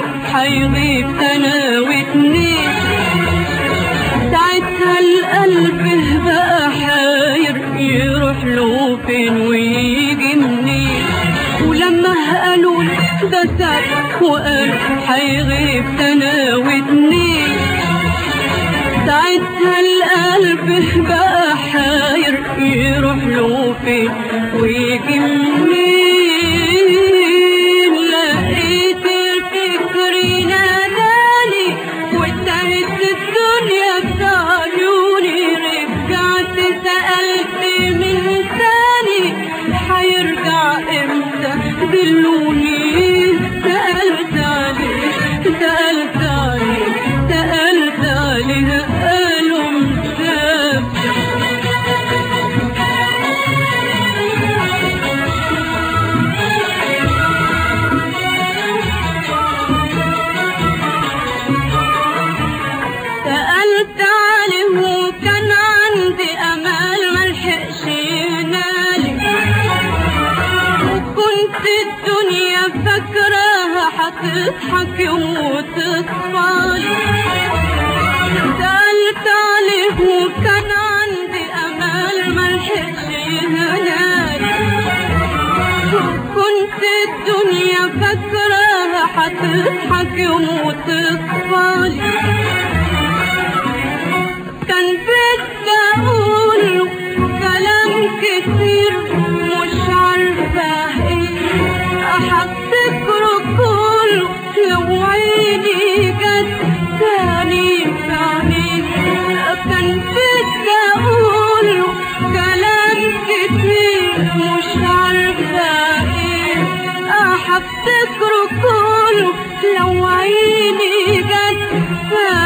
وقالوا حيغيب سنة واتنين ساعتها القلب بقى حاير يروح له فين ويجي منين ولما قالوا ده ساب وقالوا حيغيب سنة واتنين ساعتها القلب بقى حاير يروح له فين ويجي منين لقيت الفكر ناداني وانتهت الدنيا بعيوني رجعت سألت من تاني حيرجع امتى دلوني سألت عليه سألت عليه سألت عليه قالوا مسافر سألت عليه وكان عندي أمل ملحقش ينالي وكنت الدنيا فاكراها هتضحك وتصفالي سألت عليه وكان عندي أمل ملحقش ينالي كنت الدنيا فاكراها هتضحك وتصفالي كان بدي اقوله كلام كتير مش عارفه ايه احتكره كله لو عيني جت تاني في عينيك كان بدي اقوله كلام كتير مش عارفه ايه احتكره كله لو عيني جت